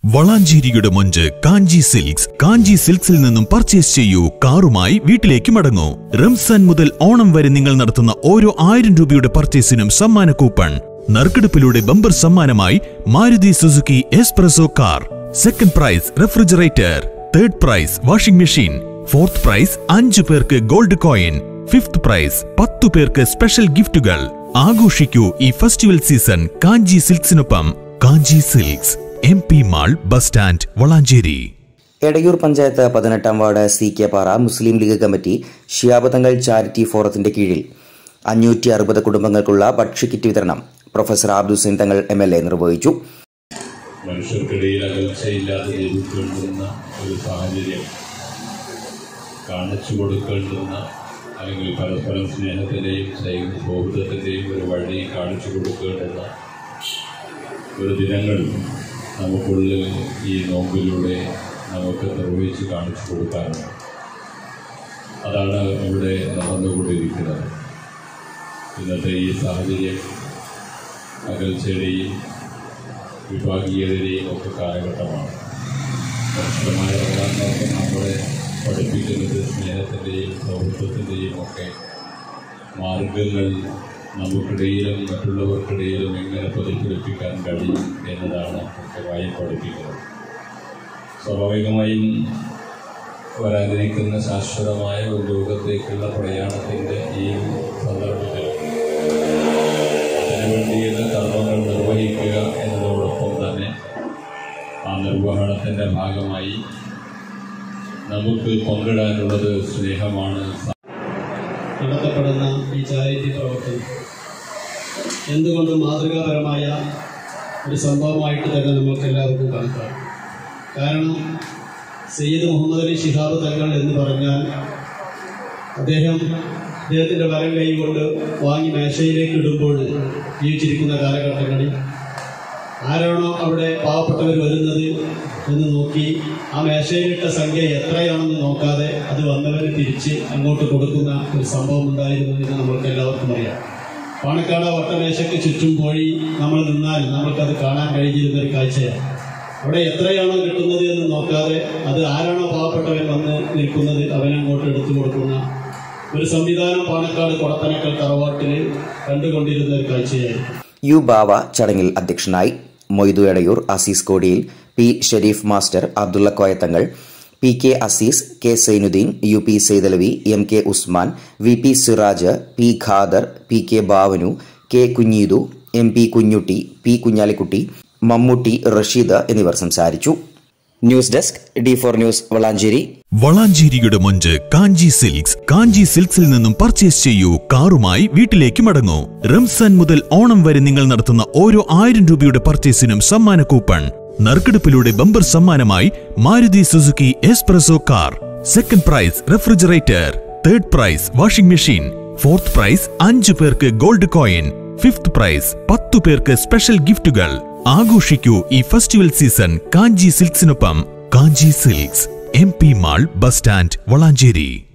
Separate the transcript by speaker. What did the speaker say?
Speaker 1: വളാഞ്ചേരിയുടെ മൊഞ്ച് കാഞ്ചി സിൽക്സ് കാഞ്ചി സിൽക്സിൽ നിന്നും പർച്ചേസ് ചെയ്യൂ കാറുമായി വീട്ടിലേക്ക് മടങ്ങൂ റംസാൻ മുതൽ ഓണം വരെ നിങ്ങൾ നടത്തുന്ന ഓരോ ആയിരം രൂപയുടെ പർച്ചേസിനും സമ്മാന കൂപ്പൺ നറുക്കെടുപ്പിലൂടെ ബമ്പർ സമ്മാനമായി Maruti Suzuki Espresso car second prize refrigerator third prize washing machine fourth prize അഞ്ചു പേർക്ക് ഗോൾഡ് കോയിൻ ഫിഫ്ത് പ്രൈസ് പത്തു പേർക്ക് സ്പെഷ്യൽ ഗിഫ്റ്റുകൾ ആഘോഷിക്കൂ ഈ ഫെസ്റ്റിവൽ സീസൺ കാഞ്ചി സിൽക്സിനൊപ്പം Kanchi silks M P mall bus stand Valanchery
Speaker 2: Edayur panchayat പതിനെട്ടാം ward C K Para Muslim League committee Shihab Thangal charity ഫോറത്തിന്റെ കീഴിൽ അഞ്ഞൂറ്റി അറുപത് കുടുംബങ്ങൾക്കുള്ള ഭക്ഷ്യക്കിറ്റ് വിതരണം പ്രൊഫസർ ആബ്ദുസൈൻ തങ്ങൾ എം എൽ എ നിർവഹിച്ചു
Speaker 3: മനുഷ്യർക്കിടയിൽ അകൽച്ചയില്ലാതെ ജീവിക്കേണ്ടുന്ന ഒരു സാഹചര്യം കാണിച്ചു കൊടുക്കേണ്ടുന്ന അല്ലെങ്കിൽ പരസ്പരം സ്നേഹത്തിൻ്റെയും സൗഹൃദത്തിൻ്റെയും ഒരു വഴി കാണിച്ചു കൊടുക്കേണ്ടുന്ന ഒരു ദിനങ്ങൾ നമുക്കുള്ളിൽ ഈ നോമ്പിലൂടെ നമുക്ക് നിർവഹിച്ച് കാണിച്ചു കൊടുക്കാറുണ്ട് അതാണ് ഇവിടെ നടന്നുകൊണ്ടിരിക്കുന്നത് ഇന്നത്തെ ഈ സാഹചര്യം അകൽച്ചയുടെയും വിഭാഗീയതയുടെയും ഒക്കെ കാലഘട്ടമാണ് കർശനമായ പ്രധാനമൊക്കെ നമ്മളെ പഠിപ്പിക്കുന്നത് സ്നേഹത്തിൻ്റെയും സൗഹൃദത്തിൻ്റെയും ഒക്കെ മാർഗങ്ങൾ നമുക്കിടയിലും മറ്റുള്ളവർക്കിടയിലും എങ്ങനെ പ്രതിഫലിപ്പിക്കാൻ കഴിയും എന്നതാണ് കൃത്യമായി പഠിപ്പിക്കുന്നത് സ്വാഭാവികമായും വരാനിരിക്കുന്ന ശാശ്വതമായ ഒരു ലോകത്തേക്കുള്ള പ്രയാണത്തിൻ്റെ ഈ സന്ദർഭത്തിൽ അതിനുവേണ്ടിയുള്ള കർമ്മങ്ങൾ നിർവഹിക്കുക എന്നതോടൊപ്പം തന്നെ ആ നിർവഹണത്തിൻ്റെ ഭാഗമായി നമുക്ക് പങ്കിടാനുള്ളത് സ്നേഹമാണ്
Speaker 4: നടത്തപ്പെടുന്ന ഈ ചാരിറ്റി പ്രവർത്തനം എന്തുകൊണ്ടും മാതൃകാപരമായ ഒരു സംഭവമായിട്ട് തന്നെ നമുക്ക് എല്ലാവർക്കും കണക്കാണ് കാരണം സയ്യിദ് മുഹമ്മദ് അലി ഷിഹാബ് തങ്ങൾ എന്ന് പറഞ്ഞാൽ അദ്ദേഹം അദ്ദേഹത്തിൻ്റെ വരം കൈ കൊണ്ട് വാങ്ങി മേശയിലേക്ക് ഇടുമ്പോൾ ജീവിച്ചിരിക്കുന്ന കാലഘട്ടങ്ങളിൽ ആരാണോ അവിടെ പാവപ്പെട്ടവർ വരുന്നത് എന്ന് നോക്കി ആ മേശയിലിട്ട സംഖ്യ എത്രയാണെന്ന് നോക്കാതെ അത് വന്നവന് തിരിച്ച് അങ്ങോട്ട് കൊടുക്കുന്ന ഒരു സംഭവം ഉണ്ടായിരുന്നു എന്ന് നമ്മൾക്ക് എല്ലാവർക്കും അറിയാം പാണക്കാട് വട്ടമേശയ്ക്ക് ചുറ്റും പോയി നമ്മൾ നിന്നാൽ നമ്മൾക്കത് കാണാൻ കഴിഞ്ഞിരുന്ന ഒരു കാഴ്ചയാണ് അവിടെ എത്രയാണോ കിട്ടുന്നത് എന്ന് നോക്കാതെ അത് ആരാണോ പാവപ്പെട്ടവൻ വന്ന് നിൽക്കുന്നത് അവനങ്ങോട്ട് എടുത്തു കൊടുക്കുന്ന ഒരു സംവിധാനം പാണക്കാട് കൊടത്തനക്കൽ തറവാട്ടിൽ കണ്ടുകൊണ്ടിരുന്ന ഒരു കാഴ്ചയായിരുന്നു
Speaker 2: യു ബാവ ചടങ്ങിൽ അധ്യക്ഷനായി മൊയ്തു എടയൂർ അസീസ് കോടിയിൽ P Shareef master Abdulla Koya Thangal P K Azeez K Sainuddin U P Saithalavi M K Usman V P Siraj P Khader P K ബാവനു K Kunheedu M P Kunhutty P Kunhalikutty Mammootty Rasheed എന്നിവർ സംസാരിച്ചു news desk D four news Valanchery
Speaker 1: വളാഞ്ചേരിയുടെ മൊഞ്ച് കാഞ്ചി സിൽക്സ് കാഞ്ചി സിൽക്സിൽ നിന്നും പർച്ചേസ് ചെയ്യൂ കാറുമായി വീട്ടിലേക്ക് മടങ്ങൂ റംസാൻ മുതൽ ഓണം വരെ നിങ്ങൾ നടത്തുന്ന ഓരോ ആയിരം രൂപയുടെ പർച്ചേസിനും സമ്മാന കൂപ്പൺ നറുക്കെടുപ്പിലൂടെ ബമ്പർ സമ്മാനമായി Maruti Suzuki Espresso car second prize refrigerator third prize washing machine fourth prize അഞ്ചു പേർക്ക് ഗോൾഡ് കോയിൻ ഫിഫ്ത് പ്രൈസ് പത്തു പേർക്ക് സ്പെഷ്യൽ ഗിഫ്റ്റുകൾ ആഘോഷിക്കൂ ഈ ഫെസ്റ്റിവൽ സീസൺ കാഞ്ചി സിൽക്സിനൊപ്പം Kanchi silks M P mall bus stand Valanchery